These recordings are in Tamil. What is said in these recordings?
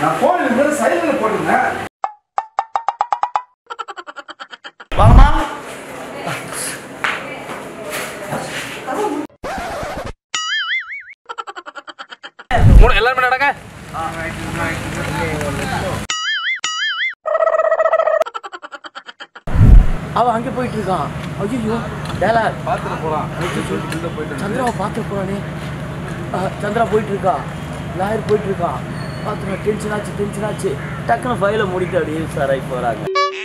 நான் போன் இது சைலண்ட்ல போட்டிருந்தேன் வாங்கம்மா மூணு எல்லாருமே நடங்க அவன் அங்கே போயிட்டு இருக்கான் ஐயோ டேலா பார்த்துட்டு போலாம் உள்ள போயிட்டு சந்திராவை பார்த்து போறானே அஹ், சந்திரா போயிட்டு இருக்கா லாயர் போயிட்டு இருக்கான் பார்த்துருங்க டென்ஷன் ஆச்சு டென்ஷன் ஆச்சு டக்குன்னு ஃபைலை மூடிட்டு அப்படியே சார் ஆகி போறாங்க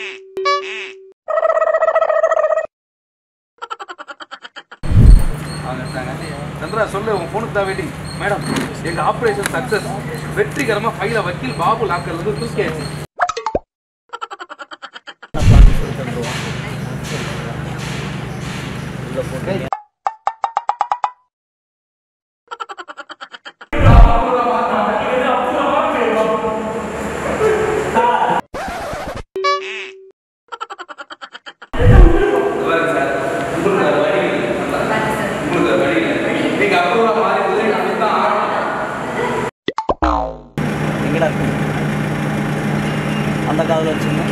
அவங்க இருக்காங்க. சந்திரா சொல்லு உன் ஃபோனுக்கு தான் வெயிட்டிங் மேடம் எங்க ஆபரேஷன் சக்சஸ் வெற்றிகரமா ஃபைல வக்கீல் பாபு லாக்கர்ல இருந்து தூக்கியாச்சு நீங்க அப்ரூவலா மாறி முதலீடு அப்படித்தான் ஆகணும் எங்கடா இருக்கு அந்த காதில் வச்சுங்க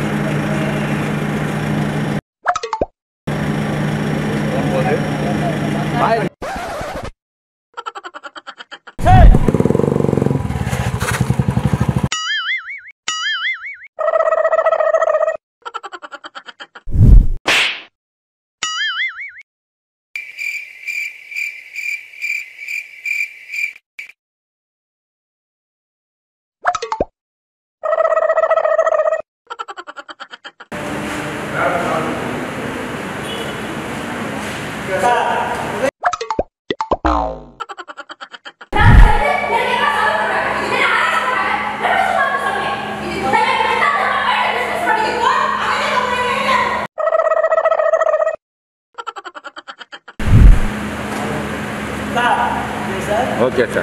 ஓகே சார்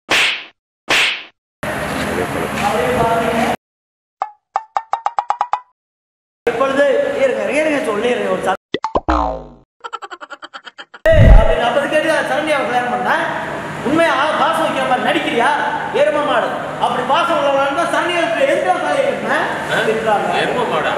இப்பொழுது இருங்க இருங்க சொல்லிடுறேன் ஒரு ச- ஏய், அப்படி நாற்பது கேட்டு சரண்யாவை கல்யாணம் பண்ண உண்மையா பாசம் வைக்கிற மாதிரி நடிக்கிறியா எரும மாடு அப்படி பாசம் உள்ளவங்க தான் சரண்யாவுக்கு எந்த காலையை கட்டினேன் எரும மாடா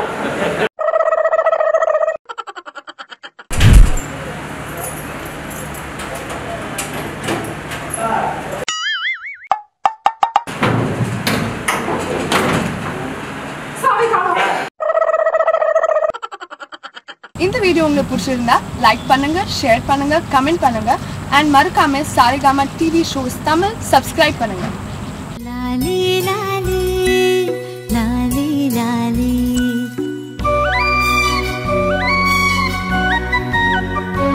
இந்த வீடியோ உங்களுக்கு பிடிச்சிருந்தா லைக் பண்ணுங்க ஷேர் பண்ணுங்க கமெண்ட் பண்ணுங்க அண்ட் மறக்காம Saregama TV shows Tamil subscribe பண்ணுங்க லாலி லாலி